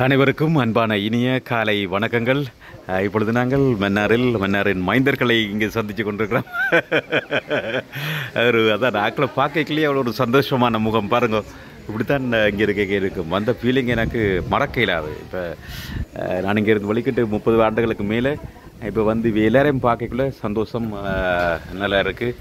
அனைவருக்கும் அன்பான இனிய காலை வணக்கங்கள் அஹ், இப்பொழுது நாங்கள் மன்னாரில் மன்னாரின் மைந்தர்களை இங்கே சந்தித்து கொண்டிருக்கிறோம் ஒரு அதான் ஆக்களை பார்க்கலையே அவ்வளோ ஒரு சந்தோஷமான முகம் பாருங்க இப்படித்தான் இங்கே இருக்க இருக்கும் அந்த ஃபீலிங் எனக்கு மறக்க இல்லாது இப்போ நான் இங்கே இருந்து வலிக்கிட்டு முப்பது ஆண்டுகளுக்கு மேலே இப்போ வந்து இவ எல்லாரையும் பார்க்கக்குள்ள சந்தோஷம் அஹ், நல்லா இருக்குது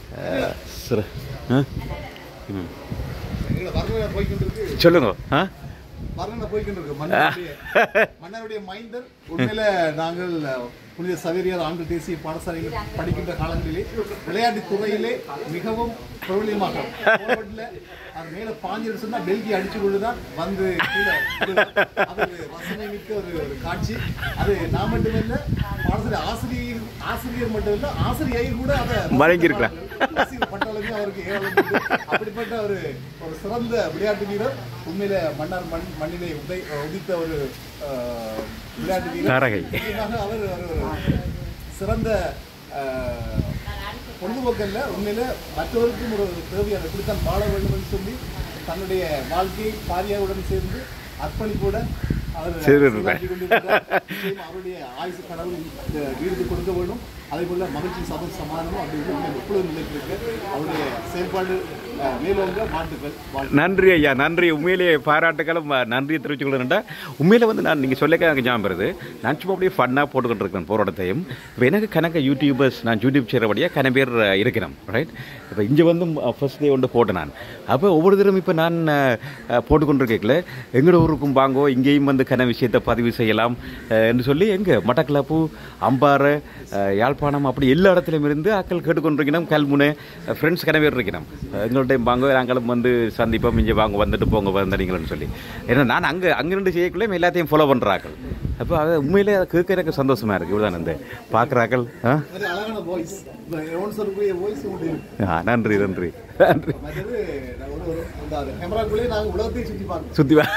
சிற ஆ? ம். எங்களை வர்ணனை போய்க்கொண்டிருக்கு சொல்லுங்க ஆ வர்ணனை போய்க்கொண்டிருக்கு மன்னருடைய மன்னருடைய மைந்தர் உண்மையில நாங்கள் புனித சவேரியார் ஆண்டு தேசிய பாடசாலையில் படிக்கின்ற காலங்களிலே விளையாட்டு துறையிலே மிகவும் பிரபலியமாக forwardல அது மேல பாஞ்சு சொன்னா பெல்கி அடிச்சு கொண்டுதான் வந்து கீழே விழும். அது ஒரு வசனை மிக்க ஒரு ஒரு காட்சி அது நான் மட்டுமில்ல பாடசாலை ஆசிரியர் ஆசிரியர் மட்டும் இல்ல ஆசிரியை கூட அதை வழங்கியிருக்கலாம். பட்டாளமே அவருக்கு ஏராளம் உண்டு. அப்படிப்பட்ட ஒரு ஒரு சிறந்த விளையாட்டு வீரர் உண்மையில மன்னார் மண் மண்ணிலே உதை உதித்த ஒரு அஹ், விளையாட்டு வீரர் தாரகை. நிச்சயமாக அவர் ஒரு ஒரு சிறந்த அஹ், பொழுதுபோக்கல்ல உண்மையில மற்றவருக்கும் ஒரு தேவையான இப்படித்தான் வாழ வேண்டும் என்று சொல்லி தன்னுடைய வாழ்க்கையை பாரியாவுடன் சேர்ந்து அர்ப்பணிப்போட அவர் செய்திருக்கிறார். செயலாற்றிக் கொண்டிருக்கிறார். நிச்சயம் அவருடைய ஆயுசு கடவுள் இந்த வீடு கொடுக்க வேண்டும் அதே போல மகிழ்ச்சி சம சமாதானமும் அப்படி உண்மையில் எப்பொழுதும் நிலைத்திருக்கு அவருடைய செயல்பாடு அஹ், மேலோங்க வாழ்த்துக்கள் வாழ்த்து நன்றி ஐயா நன்றி உண்மையிலேயே பாராட்டுகளும் அஹ், நன்றியை தெரிவிச்சுக்கொள்ளுண்டா உண்மையில வந்து நான் நீங்கள் சொல்லிக்க எனக்கு ஞாபகம் வருது நான் சும்மா அப்படியே ஃபன்னாக போட்டுக்கிட்டு இருக்கேன் போராட்டத்தையும் இப்போ எனக்கு கணக்க யூடியூபர்ஸ் நான் யூடியூப் செய்கிறபடியாக கன பேர் அஹ், இருக்கிறோம் ரைட் இப்போ இங்கே வந்து ஃபர்ஸ்ட் டே வந்து போட்டேன் நான் அப்போ ஒவ்வொரு தடவை இப்போ நான் அஹ், அஹ், போட்டுக்கொண்டிருக்கல எங்களோட ஊருக்கும் வாங்கோ இங்கேயும் வந்து கன விஷயத்தை பதிவு செய்யலாம் அஹ், என்று சொல்லி எங்கே மட்டக்களப்பு அம்பாறை அஹ், யாழ்ப்பாணம் அப்படி எல்லா இடத்துலையும் இருந்து ஆக்கள் கேட்டுக்கொண்டிருக்கணும் கல்முனை ஃப்ரெண்ட்ஸ் கன பேர் இருக்கணும் எங்கள்கிட்ட வாங்க நாங்களும் வந்து சந்திப்போம் இங்கே வாங்க வந்துட்டு போங்க வந்தீங்களன்னு சொல்லி ஏன்னா நான் அங்கே அங்கிருந்து செய்யக்குள்ளே எல்லாத்தையும் ஃபாலோ பண்ணுறாக்கள் அப்போ அது உண்மையிலே அதை கேட்க எனக்கு சந்தோஷமா இருக்குது இவ்வளோதான் இந்த பார்க்குறாக்கள் ஆ ஒரு அழகான வாய்ஸ் எவன்சருக்குரிய வாய்ஸ் உண்டு இருக்கு. ஆ, நன்றி நன்றி நன்றி மற்றது நான் ஒரு ஒரு இந்த கேமராக்குள்ளே நாங்கள் உலகத்தையும் சுற்றி பார்க்கணும் சுற்றி வா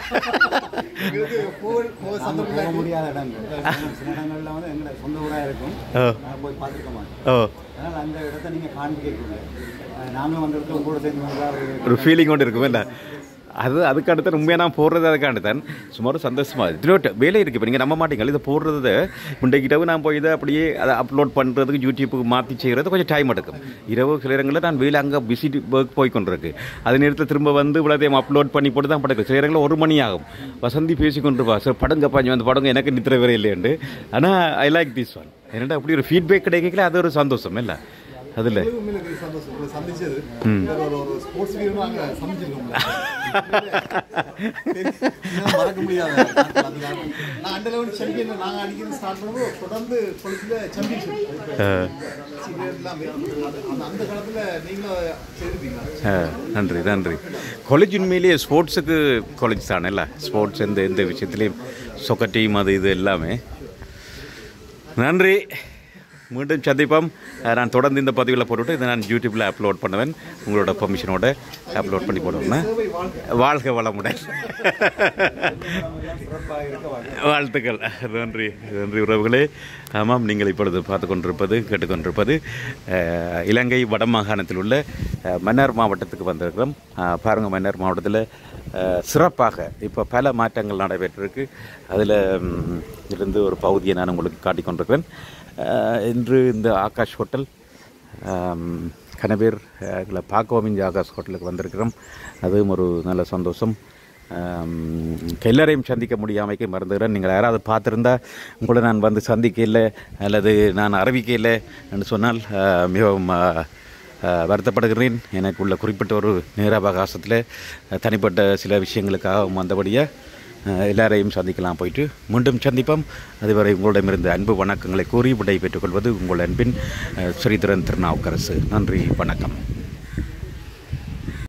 எங்களுக்கு போக போக சந்தர்ப்பம் போக இல்லாட்டி முடியாத இடங்கள் சில இடங்கள்ல வந்து எங்களோட சொந்த ஊராக இருக்கும் ஓ நாங்கள் போய் பார்த்துருக்க மாட்டோம் ஓ அதனால் அந்த இடத்த நீங்கள் காண்பிக்கக்கூடாது அஹ் நாங்களும் அந்த இடத்துல கூட சேர்ந்து வந்தா ஒரு ஒரு ஃபீலிங் கொண்டு இருக்கும் இல்லை அது அதுக்கு அடுத்து உண்மையாக நான் போடுறது அதுக்காண்டு தான் சுமார் சந்தோஷமாக இதில் வேலை இருக்குது இப்போ நீங்கள் நம்ப மாட்டீங்க இதை போடுறது முண்டைக்கிட்டவும் நான் போய் இதை அப்படியே அதை அப்லோட் பண்ணுறதுக்கு யூடியூப்புக்கு மாற்றி செய்கிறது கொஞ்சம் டைம் எடுக்கும் இரவு சில இடங்களில் நான் வேலை அங்கே பிஸி ஒர்க் போய் கொண்டிருக்கு அது நேரத்தில் திரும்ப வந்து இவ்வளோதையும் அப்லோட் பண்ணி போட்டு தான் படக்கும் சில இடங்களில் ஒரு மணி ஆகும் வசந்தி பேசி கொண்டிருப்பா சார் படங்க பாஞ்சு வந்து படங்க எனக்கு நித்திர வேற இல்லையாண்டு ஆனால் ஐ லைக் திஸ் ஒன் என்னடா அப்படி ஒரு ஃபீட்பேக் கிடைக்கல அது ஒரு சந்தோஷம் இல்லை அதில் எங்களுக்கு உண்மையில பெரிய சந்தோஷம் உங்களை சந்திச்சது வேற ஒரு ஒரு ஸ்போர்ட்ஸ் வீரரும் நாங்க சந்திச்சிருக்கோம் இன்னும் மறக்க முடியாத நாட்கள் அதுதான். நான் அண்டர் லெவல் சாம்பியன் நாங்க அடிக்கிறது ஸ்டார்ட் பண்ணும்போது தொடர்ந்து பொலிசில சாம்பியன்ஷிப் எல்லாமே அது- அந்த- அந்த காலத்துல நீங்களும் செய்திருக்கீங்க ஆ, நன்றி நன்றி காலேஜ் உண்மையிலேயே ஸ்போர்ட்ஸுக்கு காலேஜ் தானே இல்லை ஸ்போர்ட்ஸ் எந்த எந்த விஷயத்துலையும் சொக்கர் டீம் அது இது எல்லாமே நன்றி மீண்டும் சந்திப்போம் ஆ, நான் தொடர்ந்து இந்த பதிவில் போட்டுவிட்டு இதை நான் யூடியூப்பில் அப்லோட் பண்ணுவேன் உங்களோட பெர்மிஷனோட அப்லோட் பண்ணி போடுவேன் சேவை வாழ்க்கை வாழ்க வளமுடன் சிறப்பாக இருக்க வாழ்க்கை வாழ்த்துக்கள் நன்றி நன்றி உறவுகளே ஆமாம் நீங்கள் இப்பொழுது பார்த்து கொண்டிருப்பது கேட்டுக்கொண்டிருப்பது அஹ், இலங்கை வடமாகாணத்தில் உள்ள அஹ், மன்னார் மாவட்டத்துக்கு வந்திருக்கிறோம் அஹ், பாருங்க மன்னார் மாவட்டத்தில் அஹ், சிறப்பாக இப்போ பல மாற்றங்கள் நடைபெற்றிருக்கு அதில் ம், இருந்து ஒரு பகுதியை நான் உங்களுக்கு காட்டிக் கொண்டிருக்கிறேன் அஹ், இன்று இந்த ஆகாஷ் ஹோட்டல் ஆம், கன பேர் அஹ், எங்களை பார்க்கவும் இந்த ஆகாஷ் ஹோட்டலுக்கு வந்திருக்கிறோம் அதுவும் ஒரு நல்ல சந்தோஷம் ஆம், எல்லாரையும் சந்திக்க முடியாமைக்கு மறந்துகிறேன் நீங்கள் யாராவது பார்த்துருந்தா உங்களை நான் வந்து சந்திக்க இல்லை அல்லது நான் அறிவிக்க இல்லை என்று சொன்னால் அஹ், மிகவும் அஹ், அஹ், வருத்தப்படுகிறேன் எனக்கு உள்ள குறிப்பிட்ட ஒரு நேர அவகாசத்தில் அஹ், தனிப்பட்ட சில விஷயங்களுக்காக வந்தபடியாக அஹ் எல்லாரையும் சந்திக்கலாம் போயிட்டு மீண்டும் சந்திப்போம் அதுவரை உங்களிடமிருந்து அன்பு வணக்கங்களை கூறி விடை பெற்றுக்கொள்வது உங்கள் அன்பின் அஹ், ஸ்ரீதரன் திருநாவுக்கரசு நன்றி வணக்கம்